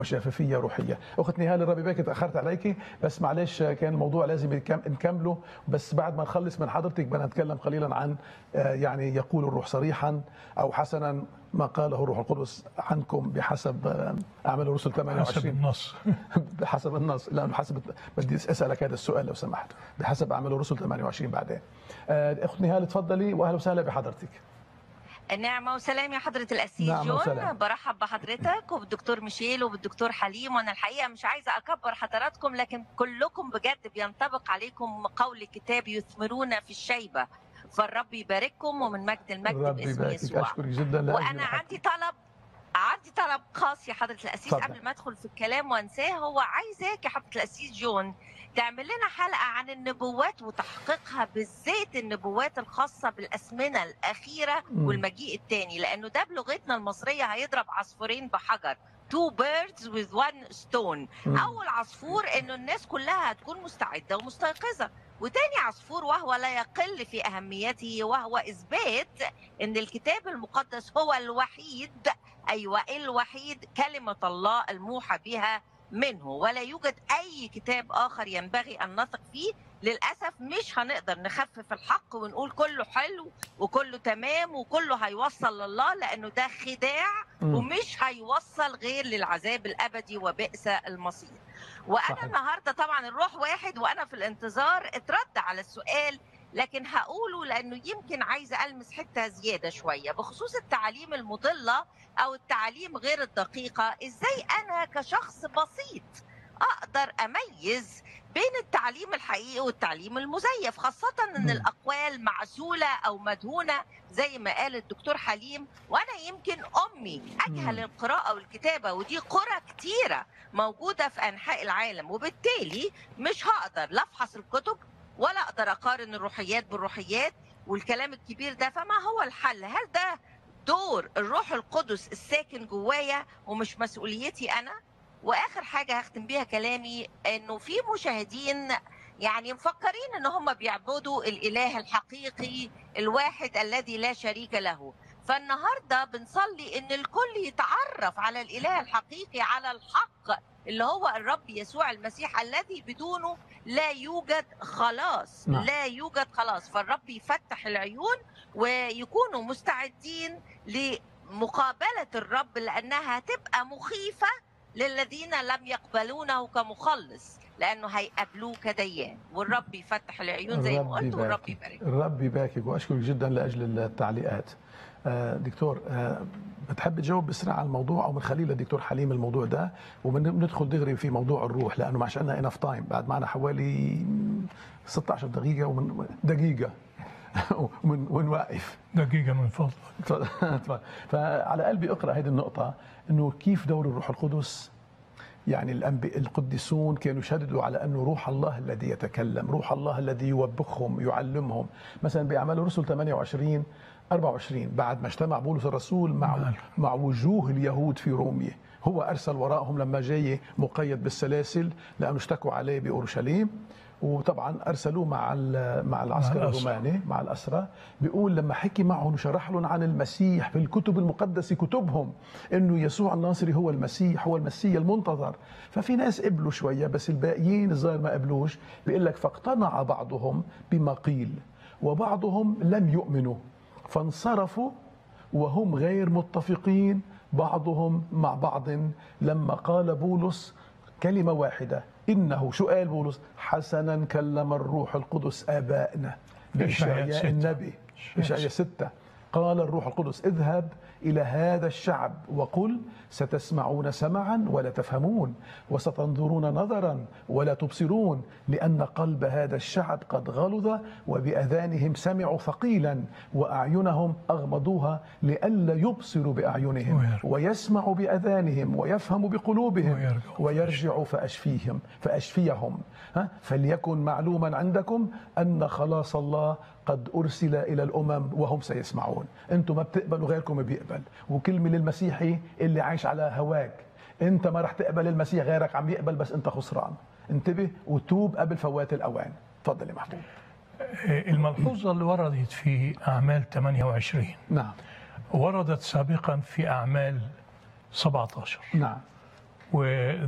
شفافيه روحيه اخت نهال الرب يبارك تاخرت عليكي بس معلش كان الموضوع لازم يكم- نكمله بس بعد ما نخلص من حضرتك بدنا نتكلم قليلا عن آه، يعني يقول الروح صريحا او حسنا ما قاله الروح القدس عنكم بحسب آه، اعمال الرسل حسب 28 النص بحسب النص لانه حسب بدي اسالك هذا السؤال لو سمحت بحسب اعمال الرسل 28 بعدين آه، اخت نهال تفضلي واهلا وسهلا بحضرتك نعمة وسلام يا حضرة الأسيس نعمة جون وسلام. برحب بحضرتك وبالدكتور ميشيل وبالدكتور حليم وأنا الحقيقة مش عايزة أكبر حضراتكم لكن كلكم بجد بينطبق عليكم قول الكتاب يثمرون في الشيبة فالرب يبارككم ومن مجد المجد الرب باسم يباركك يسوع اشكرك جدا لأجل وأنا محبتك. عندي طلب عندي طلب خاص يا حضرة الأسيس اتفضل. قبل ما أدخل في الكلام وأنساه هو عايزاك يا حضرة الأسيس جون تعمل لنا حلقة عن النبوات وتحقيقها بالذات النبوات الخاصة بالأزمنة الأخيرة مم. والمجيء الثاني لأنه ده بلغتنا المصرية هيضرب عصفورين بحجر two birds with one stone مم. أول عصفور إنه الناس كلها هتكون مستعدة ومستيقظة وتاني عصفور وهو لا يقل في أهميته وهو إثبات إن الكتاب المقدس هو الوحيد أيوة الوحيد كلمة الله الموحى بها منه ولا يوجد أي كتاب آخر ينبغي أن نثق فيه للأسف مش هنقدر نخفف الحق ونقول كله حلو وكله تمام وكله هيوصل لله لأنه ده خداع مم. ومش هيوصل غير للعذاب الابدي وبئس المصير وانا صحيح. النهارده طبعا الروح واحد وانا في الانتظار اترد على السؤال لكن هقوله لانه يمكن عايزه المس حته زياده شويه بخصوص التعاليم المضله او التعاليم غير الدقيقه ازاي انا كشخص بسيط اقدر اميز بين التعليم الحقيقي والتعليم المزيف خاصه ان مم. الاقوال معسوله او مدهونه زي ما قال الدكتور حليم وانا يمكن امي اجهل مم. القراءه والكتابه ودي قرى كتيره موجوده في انحاء العالم وبالتالي مش هقدر لا افحص الكتب ولا اقدر اقارن الروحيات بالروحيات والكلام الكبير ده فما هو الحل هل ده دور الروح القدس الساكن جوايا ومش مسؤوليتي انا واخر حاجه هختم بيها كلامي انه في مشاهدين يعني مفكرين ان هم بيعبدوا الاله الحقيقي الواحد الذي لا شريك له فالنهارده بنصلي ان الكل يتعرف على الاله الحقيقي على الحق اللي هو الرب يسوع المسيح الذي بدونه لا يوجد خلاص نعم. لا يوجد خلاص فالرب يفتح العيون ويكونوا مستعدين لمقابله الرب لانها تبقى مخيفه للذين لم يقبلونه كمخلص لانه هيقابلوه كديان والرب يفتح العيون زي ما الرب قلت والرب يبارك. يبارك الرب يباركك واشكرك جدا لاجل التعليقات آه، دكتور آه، بتحب تجاوب بسرعه على الموضوع او من خليل الدكتور حليم الموضوع ده وبندخل دغري في موضوع الروح لانه ما عندنا انف تايم بعد معنا حوالي 16 دقيقه ومن دقيقه ومن ونوقف دقيقة من فضلك تفضل- تفضل. فعلى قلبي اقرا هذه النقطه انه كيف دور الروح القدس يعني الأنبياء القديسون كانوا يشددوا على أنه روح الله الذي يتكلم روح الله الذي يوبخهم يعلمهم مثلا بأعمال الرسل 28 24 بعد ما اجتمع بولس الرسول مع نعم. مع وجوه اليهود في رومية هو أرسل وراءهم لما جاي مقيد بالسلاسل لأنه اشتكوا عليه بأورشليم وطبعا ارسلوه مع ال- مع العسكر مع الأسرى. الروماني مع الاسرى بيقول لما حكي معهم وشرح لهم عن المسيح في الكتب المقدسه كتبهم انه يسوع الناصري هو المسيح هو المسيح المنتظر ففي ناس قبلوا شويه بس الباقيين الظاهر ما قبلوش بيقول لك فاقتنع بعضهم بما قيل وبعضهم لم يؤمنوا فانصرفوا وهم غير متفقين بعضهم مع بعض لما قال بولس كلمة واحدة إنه شو قال بولس حسنا كلم الروح القدس آبائنا إشعياء بإشعياء ستة. النبي إشعياء ستة قال الروح القدس اذهب إلى هذا الشعب وقل ستسمعون سمعا ولا تفهمون وستنظرون نظرا ولا تبصرون لأن قلب هذا الشعب قد غلظ وبأذانهم سمعوا ثقيلا وأعينهم أغمضوها لئلا يبصروا بأعينهم ويرجعوا. ويسمعوا بأذانهم ويفهموا بقلوبهم ويرجعوا. ويرجعوا فأشفيهم فأشفيهم ها؟ فليكن معلوما عندكم أن خلاص الله قد أرسل إلى الأمم وهم سيسمعون أنتم ما بتقبلوا غيركم بيقبل وكلمة للمسيحي اللي عايش على هواك أنت ما رح تقبل المسيح غيرك عم يقبل بس أنت خسران انتبه وتوب قبل فوات الأوان تفضل يا محبوب الملحوظة اللي وردت في أعمال 28 نعم وردت سابقا في أعمال 17 نعم و